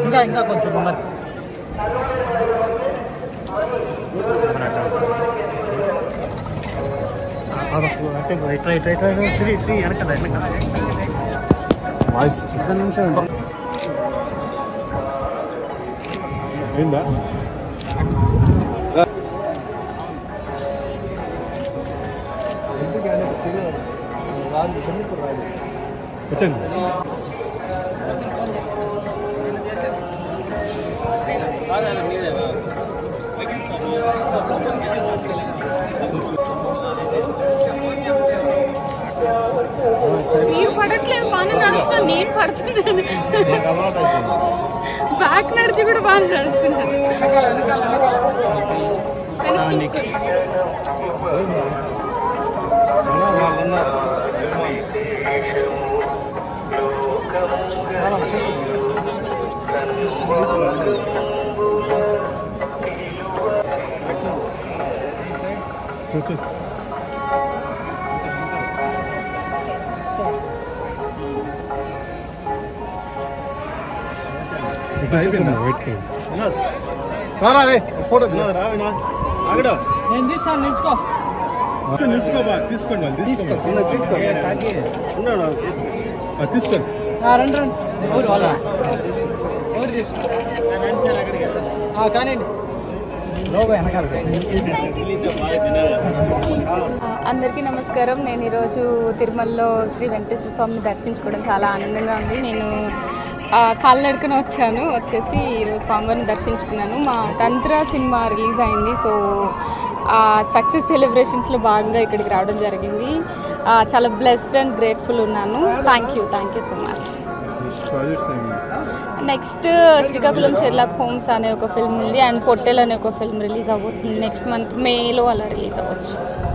ఇంకా ఇంకా కొంచెం మరి అంటే ఇట్లా ఇట్లా ఇట్లా శ్రీ శ్రీ వెనకదా వెనక వాయిస్ చిన్న నిమిషం ఏందా వచ్చండి మీరు పడట్లేదు బాగానే నడుస్తున్నా నేను పడుతున్నాను బ్యాక్ నడిచి కూడా బాగా నడుస్తున్నాను వెనక్కి చూసుకోండి. వచ్చేసి అయిపోయిందా వెయిట్ రారా రే ఫోటో ఆగడా నేను తీస్తాను నిల్చుకో నిల్చుకోబా తీసుకోండి వాళ్ళు తీసుకోండి తీసుకోండి రండి రండి ఎవరు వాళ్ళ ఎవరు తీసుకో కానివ్వండి లోగో వెనకాల ఆ, అందరికీ నమస్కారం నేను ఈరోజు తిరుమలలో శ్రీ వెంకటేశ్వర స్వామిని దర్శించుకోవడం చాలా ఆనందంగా ఉంది నేను ఆ, కాలినడకన వచ్చాను వచ్చేసి ఈరోజు స్వామివారిని దర్శించుకున్నాను మా తంత్ర సినిమా రిలీజ్ అయింది సో ఆ సక్సెస్ సెలబ్రేషన్స్లో భాగంగా ఇక్కడికి రావడం జరిగింది ఆ, చాలా బ్లెస్డ్ అండ్ గ్రేట్ఫుల్ ఉన్నాను thank you thank you so much projects ఏమి నెక్స్ట్ శ్రీకాకుళం షెర్లాక్ హోమ్స్ అనే ఒక ఫిల్మ్ ఉంది అండ్ పొట్టెల్ అనే ఒక ఫిల్మ్ రిలీజ్ అవ్వబోతుంది నెక్స్ట్ మంత్ మేలో అలా రిలీజ్ అవ్వచ్చు